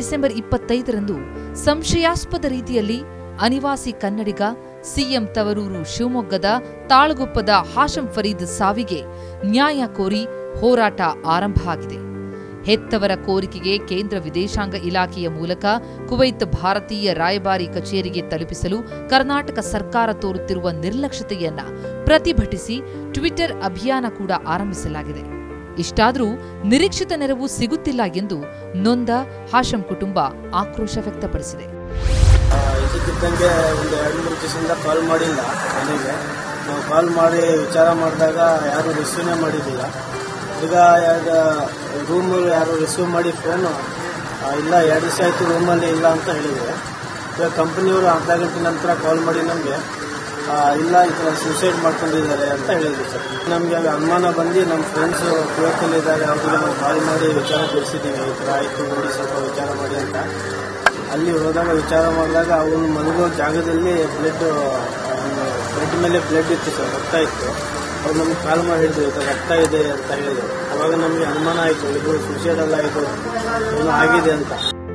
December ಇಪ್ಪತ್ತೈದರಂದು ಸಂಶಯಾಸ್ಪದ ರೀತಿಯಲ್ಲಿ ಅನಿವಾಸಿ ಕನ್ನಡಿಗ ಸಿಎಂ ತವರೂರು ಶಿವಮೊಗ್ಗದ ತಾಳಗುಪ್ಪದ ಹಾಶಂ ಫರೀದ್ ಸಾವಿಗೆ ನ್ಯಾಯ ಕೋರಿ ಹೋರಾಟ ಆರಂಭ ಆಗಿದೆ ಹೆತ್ತವರ ಕೋರಿಕೆಗೆ ಕೇಂದ್ರ ವಿದೇಶಾಂಗ ಇಲಾಖೆಯ ಮೂಲಕ ಕುವೈತ್ ಭಾರತೀಯ ರಾಯಭಾರಿ ಕಚೇರಿಗೆ ತಲುಪಿಸಲು ಕರ್ನಾಟಕ ಸರ್ಕಾರ ತೋರುತ್ತಿರುವ ನಿರ್ಲಕ್ಷ್ಯತೆಯನ್ನ ಪ್ರತಿಭಟಿಸಿ ಟ್ವಿಟರ್ ಅಭಿಯಾನ ಕೂಡ ಆರಂಭಿಸಲಾಗಿದೆ ಇಷ್ಟಾದರೂ ನಿರೀಕ್ಷಿತ ನೆರವು ಸಿಗುತ್ತಿಲ್ಲ ಎಂದು ನೊಂದ ಹಾಶಂ ಕುಟುಂಬ ಆಕ್ರೋಶ ವ್ಯಕ್ತಪಡಿಸಿದೆ ಆ, ಇದಕ್ಕಿದ್ದಂಗೆ ಒಂದು ಎರಡು ಮೂರು ದಿವಸದಿಂದ ಕಾಲ್ ಮಾಡಿಲ್ಲ ಮನೆಗೆ ನಾವು ಕಾಲ್ ಮಾಡಿ ವಿಚಾರ ಮಾಡಿದಾಗ ಯಾರು ರಿಸೀವ್ನೇ ಮಾಡಿದ್ದಿಲ್ಲ ಈಗ ರೂಮಲ್ಲಿ ಯಾರು ರಿಸೀವ್ ಮಾಡಿ ಫೋನು ಇಲ್ಲ ಎರಡು ದಿವಸ ಆಯಿತು ರೂಮಲ್ಲಿ ಇಲ್ಲ ಅಂತ ಹೇಳಿದ್ದಾರೆ ಈಗ ಕಂಪನಿಯವರು ಅರ್ಧ ಗಂಟೆ ನಂತರ ಕಾಲ್ ಮಾಡಿ ನಮಗೆ ಇಲ್ಲ ಈ ಥರ ಸೂಸೈಡ್ ಮಾಡ್ಕೊಂಡಿದ್ದಾರೆ ಅಂತ ಹೇಳಿದ್ರು ಸರ್ ನಮಗೆ ಅನುಮಾನ ಬಂದು ನಮ್ಮ ಫ್ರೆಂಡ್ಸು ಕುವೈತಲ್ಲಿದ್ದಾರೆ ಅವ್ರಿಗೆ ನಾವು ಕಾಲ್ ಮಾಡಿ ವಿಚಾರ ತಿಳಿಸಿದ್ದೀವಿ ಈ ಥರ ಆಯಿತು ನೋಡಿ ಸ್ವಲ್ಪ ವಿಚಾರ ಮಾಡಿ ಅಂತ ಅಲ್ಲಿ ಹೋದಾಗ ವಿಚಾರ ಮಾಡಿದಾಗ ಅವನು ಮಲಗೋ ಜಾಗದಲ್ಲಿ ಬ್ಲಡ್ ಬ್ಲಡ್ ಮೇಲೆ ಬ್ಲಡ್ ಇತ್ತು ಸರ್ ರಕ್ತ ಇತ್ತು ಅವ್ರು ನಮ್ಗೆ ಕಾಲ್ ಮಾಡಿ ಹೇಳಿದ್ರು ಇದು ರಕ್ತ ಇದೆ ಅಂತ ಹೇಳಿದ್ರು ಅವಾಗ ನಮಗೆ ಅನುಮಾನ ಆಯಿತು ಇದು ಸುಸೈಡ್ ಅಲ್ಲ ಇದು ಏನೋ ಆಗಿದೆ ಅಂತ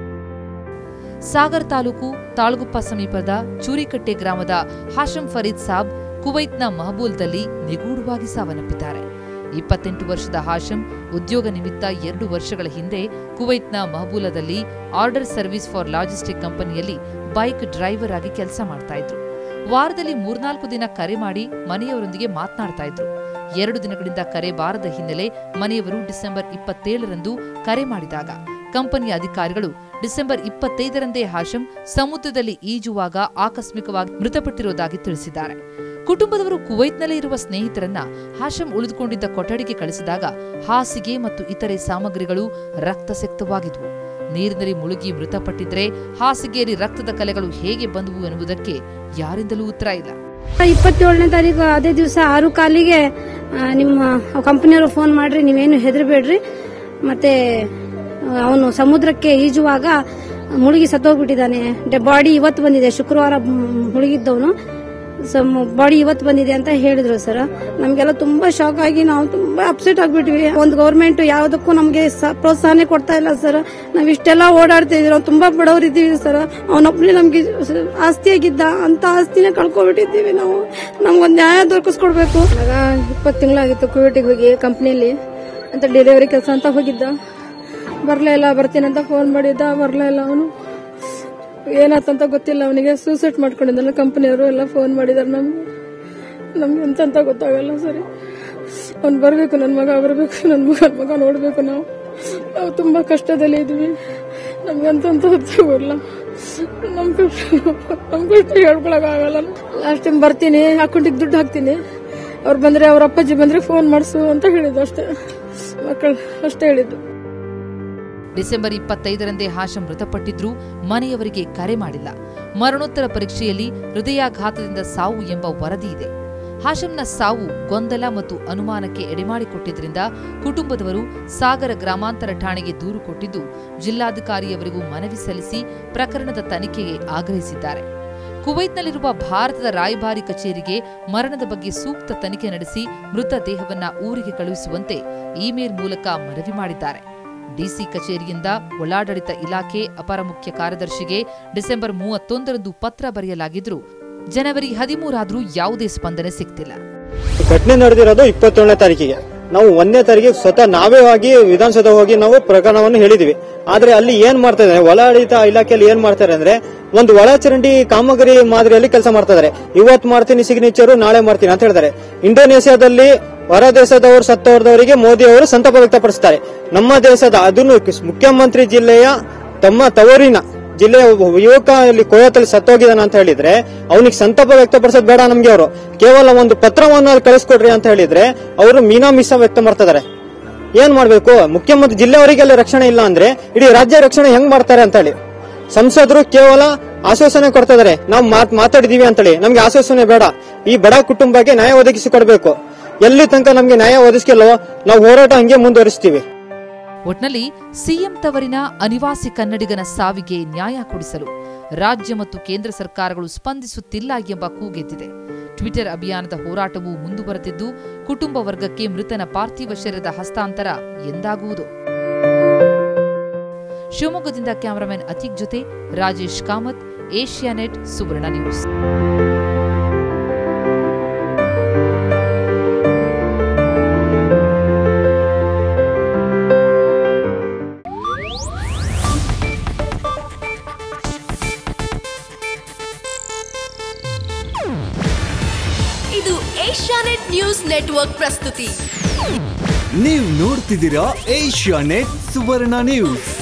ಸಾಗರ್ ತಾಲೂಕು ತಾಳ್ಗುಪ್ಪ ಸಮೀಪದ ಚೂರಿಕಟ್ಟೆ ಗ್ರಾಮದ ಹಾಶಂ ಫರೀದ್ ಸಾಬ್ ಕುವೈತ್ನ ಮಹಬೂಲ್ದಲ್ಲಿ ನಿಗೂಢವಾಗಿ ಸಾವನ್ನಪ್ಪಿದ್ದಾರೆ ಇಪ್ಪತ್ತೆಂಟು ವರ್ಷದ ಹಾಶಂ ಉದ್ಯೋಗ ನಿಮಿತ್ತ ಎರಡು ವರ್ಷಗಳ ಹಿಂದೆ ಕುವೈತ್ನ ಮಹಬೂಲದಲ್ಲಿ ಆರ್ಡರ್ ಸರ್ವಿಸ್ ಫಾರ್ ಲಾಜಿಸ್ಟಿಕ್ ಕಂಪನಿಯಲ್ಲಿ ಬೈಕ್ ಡ್ರೈವರ್ ಆಗಿ ಕೆಲಸ ಮಾಡ್ತಾ ಇದ್ರು ವಾರದಲ್ಲಿ ಮೂರ್ನಾಲ್ಕು ದಿನ ಕರೆ ಮಾಡಿ ಮನೆಯವರೊಂದಿಗೆ ಮಾತನಾಡ್ತಾ ಇದ್ರು ಎರಡು ದಿನಗಳಿಂದ ಕರೆ ಬಾರದ ಹಿನ್ನೆಲೆ ಮನೆಯವರು ಡಿಸೆಂಬರ್ ಇಪ್ಪತ್ತೇಳರಂದು ಕರೆ ಮಾಡಿದಾಗ ಕಂಪನಿಯ ಅಧಿಕಾರಿಗಳು ಡಿಸೆಂಬರ್ ಇಪ್ಪತ್ತೈದರಂದೇ ಹಾಶಂ ಸಮುದ್ರದಲ್ಲಿ ಈಜುವಾಗ ಆಕಸ್ಮಿಕವಾಗಿ ಮೃತಪಟ್ಟಿರುವುದಾಗಿ ತಿಳಿಸಿದ್ದಾರೆ ಕುಟುಂಬದವರು ಕುವೈತ್ನಲ್ಲೇ ಇರುವ ಸ್ನೇಹಿತರನ್ನ ಹಾಶಂ ಉಳಿದುಕೊಂಡಿದ್ದ ಕೊಠಡಿಗೆ ಕಳಿಸಿದಾಗ ಹಾಸಿಗೆ ಮತ್ತು ಇತರೆ ಸಾಮಗ್ರಿಗಳು ರಕ್ತಸೆಕ್ತವಾಗಿದ್ವು ನೀರಿನಲ್ಲಿ ಮುಳುಗಿ ಮೃತಪಟ್ಟಿದ್ರೆ ಹಾಸಿಗೆಯಲ್ಲಿ ರಕ್ತದ ಕಲೆಗಳು ಹೇಗೆ ಬಂದವು ಎನ್ನುವುದಕ್ಕೆ ಯಾರಿಂದಲೂ ಉತ್ತರ ಇಲ್ಲ ಇಪ್ಪತ್ತೇಳನೇ ತಾರೀಕು ಅದೇ ದಿವಸ ಆರು ಕಾಲಿಗೆ ಆ, ನಿಮ್ಮ ಕಂಪನಿಯವರು ಫೋನ್ ಮಾಡ್ರಿ ನೀವೇನು ಹೆದರಬೇಡ್ರಿ ಮತ್ತೆ ಅವನು ಸಮುದ್ರಕ್ಕೆ ಈಜುವಾಗ ಮುಳುಗಿ ಸತ್ತೋಗ್ಬಿಟ್ಟಿದ್ದಾನೆ ಬಾಡಿ ಇವತ್ತು ಬಂದಿದೆ ಶುಕ್ರವಾರ ಮ್, ಮುಳುಗಿದ್ದವನು ಬಾಡಿ ಇವತ್ತು ಬಂದಿದೆ ಅಂತ ಹೇಳಿದ್ರು ಸರ್ ನಮಗೆಲ್ಲ ತುಂಬಾ ಶಾಕ್ ಆಗಿ ನಾವು ತುಂಬಾ ಅಪ್ಸೆಟ್ ಆಗ್ಬಿಟ್ವಿ ಒಂದು ಗೌರ್ಮೆಂಟ್ ಯಾವುದಕ್ಕೂ ನಮಗೆ ಪ್ರೋತ್ಸಾಹನೆ ಕೊಡ್ತಾ ಇಲ್ಲ ಸರ್ ನಾವ್ ಇಷ್ಟೆಲ್ಲ ಓಡಾಡ್ತಿದ್ವಿ ನಾವು ತುಂಬಾ ಬಡವರಿದ್ದೀವಿ ಸರ್ ಅವನೊಬ್ಬನೇ ನಮ್ಗೆ ಸ- ಆಸ್ತಿಯಾಗಿದ್ದ ಅಂತ ಆಸ್ತಿನೇ ಕಳ್ಕೊಬಿಟ್ಟಿದ್ದೀವಿ ನಾವು ನಮ್ಗೊಂದು ನ್ಯಾಯ ದೊರಕಿಸ್ಕೊಡ್ಬೇಕು ಆಗ ಇಪ್ಪತ್ತು ತಿಂಗಳಾಗಿತ್ತು ಕುವೆಟಿಗೆ ಹೋಗಿ ಕಂಪ್ನಿಲಿ ಅಂತ ಡೆಲಿವರಿ ಕೆಲಸ ಅಂತ ಹೋಗಿದ್ದ ಬರ್ಲೇ ಇಲ್ಲ ಬರ್ತೀನಂತ ಫೋನ್ ಮಾಡಿದ್ದ ಬರ್ಲೇ ಇಲ್ಲ ಅವನು ಏನಾತಂತ ಗೊತ್ತಿಲ್ಲ ಅವನಿಗೆ ಸೂಸೈಡ್ ಮಾಡ್ಕೊಂಡಿದ್ದಾನೆ ಕಂಪನಿಯವರು ಎಲ್ಲ ಫೋನ್ ಮಾಡಿದಾರೆ ನಮ್ಗೆ ನಮ್ಗೆ ಎಂತ ಅಂತ ಗೊತ್ತಾಗಲ್ಲ ಸರಿ ಅವ್ನು ಬರಬೇಕು ನನ್ನ ಮಗ ಬರಬೇಕು ನನ್ನ ಮಗ ನನ್ ಮಗ ನೋಡಬೇಕು ನಾವು ನಾವು ತುಂಬಾ ಕಷ್ಟದಲ್ಲಿ ಇದ್ವಿ ನಮ್ಗೆ ಅಂತ ಅಂತ ಗೊತ್ತಾಗಲ್ಲ ನಮ್ ಕಷ್ಟ ನಮ್ ಕಷ್ಟ ಹೇಳ್ಕೊಳಕ್ಕಾಗಲ್ಲ ಲಾಸ್ಟ್ ಟೈಮ್ ಬರ್ತೀನಿ ಅಕೌಂಟಿಗೆ ದುಡ್ಡು ಹಾಕ್ತೀನಿ ಅವ್ರು ಬಂದ್ರೆ ಅವ್ರ ಅಪ್ಪಾಜಿ ಬಂದ್ರೆ ಫೋನ್ ಮಾಡಿಸು ಅಂತ ಹೇಳಿದ್ದು ಅಷ್ಟೇ ಮಕ್ಕಳು ಅಷ್ಟೇ ಹೇಳಿದ್ದು ಡಿಸೆಂಬರ್ ಇಪ್ಪತ್ತೈದರಂದೇ ಹಾಶಂ ಮೃತಪಟ್ಟಿದ್ರೂ ಮನೆಯವರಿಗೆ ಕರೆ ಮಾಡಿಲ್ಲ ಮರಣೋತ್ತರ ಪರೀಕ್ಷೆಯಲ್ಲಿ ಹೃದಯಾಘಾತದಿಂದ ಸಾವು ಎಂಬ ವರದಿ ಇದೆ ಹಾಶಂನ ಸಾವು ಗೊಂದಲ ಮತ್ತು ಅನುಮಾನಕ್ಕೆ ಎಡೆಮಾಡಿಕೊಟ್ಟಿದ್ದರಿಂದ ಕುಟುಂಬದವರು ಸಾಗರ ಗ್ರಾಮಾಂತರ ಠಾಣೆಗೆ ದೂರು ಕೊಟ್ಟಿದ್ದು ಜಿಲ್ಲಾಧಿಕಾರಿಯವರಿಗೂ ಮನವಿ ಸಲ್ಲಿಸಿ ಪ್ರಕರಣದ ತನಿಖೆಗೆ ಆಗ್ರಹಿಸಿದ್ದಾರೆ ಕುವೈತ್ನಲ್ಲಿರುವ ಭಾರತದ ರಾಯಭಾರಿ ಕಚೇರಿಗೆ ಮರಣದ ಬಗ್ಗೆ ಸೂಕ್ತ ತನಿಖೆ ನಡೆಸಿ ಮೃತದೇಹವನ್ನ ಊರಿಗೆ ಕಳುಹಿಸುವಂತೆ ಇಮೇಲ್ ಮೂಲಕ ಮನವಿ ಮಾಡಿದ್ದಾರೆ ಡಿಸಿ ಕಚೇರಿಯಿಂದ ಒಳಾಡಳಿತ ಇಲಾಖೆ ಅಪರ ಮುಖ್ಯ ಕಾರ್ಯದರ್ಶಿಗೆ ಡಿಸೆಂಬರ್ ಮೂವತ್ತೊಂದರಂದು ಪತ್ರ ಬರೆಯಲಾಗಿದ್ರೂ ಜನವರಿ ಹದಿಮೂರಾದ್ರೂ ಯಾವುದೇ ಸ್ಪಂದನೆ ಸಿಗ್ತಿಲ್ಲ ಘಟನೆ ನಡೆದಿರೋದು ಇಪ್ಪತ್ತೇಳನೇ ತಾರೀಕಿಗೆ ನಾವು ಒಂದನೇ ತಾರೀಕಿಗೆ ಸ್ವತಃ ನಾವೇ ಹೋಗಿ ವಿಧಾನಸೌಧ ಹೋಗಿ ನಾವು ಪ್ರಕರಣವನ್ನು ಹೇಳಿದ್ವಿ ಆದ್ರೆ ಅಲ್ಲಿ ಏನ್ ಮಾಡ್ತಾ ಇದ್ದಾರೆ ಒಳಾಡಳಿತ ಇಲಾಖೆಯಲ್ಲಿ ಏನ್ ಮಾಡ್ತಾರೆ ಅಂದ್ರೆ ಒಂದು ಒಳಚರಂಡಿ ಕಾಮಗಾರಿ ಮಾದರಿಯಲ್ಲಿ ಕೆಲಸ ಮಾಡ್ತಾ ಇದಾರೆ ಇವತ್ತು ಮಾಡ್ತೀನಿ ಸಿಗ್ನೇಚರ್ ನಾಳೆ ಮಾಡ್ತೀನಿ ಅಂತ ಹೇಳ್ತಾರೆ ಇಂಡೋನೇಷ್ಯಾದಲ್ಲಿ ಹೊರ ದೇಶದವರು ಸತ್ತವರದವರಿಗೆ ಮೋದಿ ಅವರು ಸಂತಾಪ ವ್ಯಕ್ತಪಡಿಸ್ತಾರೆ ನಮ್ಮ ದೇಶದ ಅದನ್ನು ಮುಖ್ಯಮಂತ್ರಿ ಜಿಲ್ಲೆಯ ತಮ್ಮ ತವರಿನ ಜಿಲ್ಲೆಯ ಒಬ್ಬ ಯುವಕ ಇಲ್ಲಿ ಕೊಯತಲ್ಲಿ ಸತ್ತೋಗಿದಾನ ಅಂತ ಹೇಳಿದ್ರೆ ಅವನಿಗೆ ಸಂತಾಪ ವ್ಯಕ್ತಪಡಿಸೋದು ಬೇಡ ನಮ್ಗೆ ಅವರು ಕೇವಲ ಒಂದು ಪತ್ರವನ್ನು ಅಲ್ಲಿ ಕಳಿಸ್ಕೊಡ್ರಿ ಅಂತ ಹೇಳಿದ್ರೆ ಅವರು ಮೀನಾ ಮಿಸ ವ್ಯಕ್ತ ಮಾಡ್ತಿದ್ದಾರೆ ಏನ್ ಮಾಡ್ಬೇಕು ಮುಖ್ಯಮಂತ್ರಿ ಜಿಲ್ಲೆಯವರಿಗೆಲ್ಲ ರಕ್ಷಣೆ ಇಲ್ಲ ಅಂದ್ರೆ ಇಡೀ ರಾಜ್ಯ ರಕ್ಷಣೆ ಹೆಂಗ್ ಮಾಡ್ತಾರೆ ಅಂತ ಹೇಳಿ ಸಂಸದರು ಕೇವಲ ಆಶ್ವಾಸನೆ ಕೊಡ್ತಾ ಇದಾರೆ ನಾವು ಮಾತ್- ಮಾತಾಡಿದೀವಿ ಅಂತೇಳಿ ನಮ್ಗೆ ಆಶ್ವಾಸನೆ ಬೇಡ ಈ ಬಡ ಕುಟುಂಬಕ್ಕೆ ನ್ಯಾಯ ಒದಗಿಸಿ ಕೊಡಬೇಕು ಎಲ್ಲಿ ತನಕ ನಮ್ಗೆ ನ್ಯಾಯ ಒದಗಿಸ್ಕಿಲ್ಲವೋ ನಾವು ಹೋರಾಟ ಹಂಗೆ ಮುಂದುವರಿಸ್ತೀವಿ ಒಟ್ನಲ್ಲಿ ಸಿಎಂ ತವರಿನ ಅನಿವಾಸಿ ಕನ್ನಡಿಗನ ಸಾವಿಗೆ ನ್ಯಾಯ ಕೊಡಿಸಲು ರಾಜ್ಯ ಮತ್ತು ಕೇಂದ್ರ ಸರ್ಕಾರಗಳು ಸ್ಪಂದಿಸುತ್ತಿಲ್ಲ ಎಂಬ ಕೂಗೆದ್ದಿದೆ ಟ್ವಿಟರ್ ಅಭಿಯಾನದ ಹೋರಾಟವು ಮುಂದುವರೆದಿದ್ದು ಕುಟುಂಬ ವರ್ಗಕ್ಕೆ ಮೃತನ ಪಾರ್ಥಿವ ಶರೀರದ ಹಸ್ತಾಂತರ ಎಂದಾಗುವುದು ಶಿವಮೊಗ್ಗದಿಂದ ಕ್ಯಾಮರಾಮನ್ ಅತೀಕ್ ಜೊತೆ ರಾಜೇಶ್ ಕಾಮತ್ ಏಷ್ಯಾನೆಟ್ ಸುವರ್ಣ ನ್ಯೂಸ್ ಇದು ಏಷ್ಯಾನೆಟ್ ನ್ಯೂಸ್ ನೆಟ್ವರ್ಕ್ ಪ್ರಸ್ತುತಿ ನೀವು ನೋಡ್ತಿದ್ದೀರಾ ಏಷ್ಯಾ ನೆಟ್ ಸುವರ್ಣ ನ್ಯೂಸ್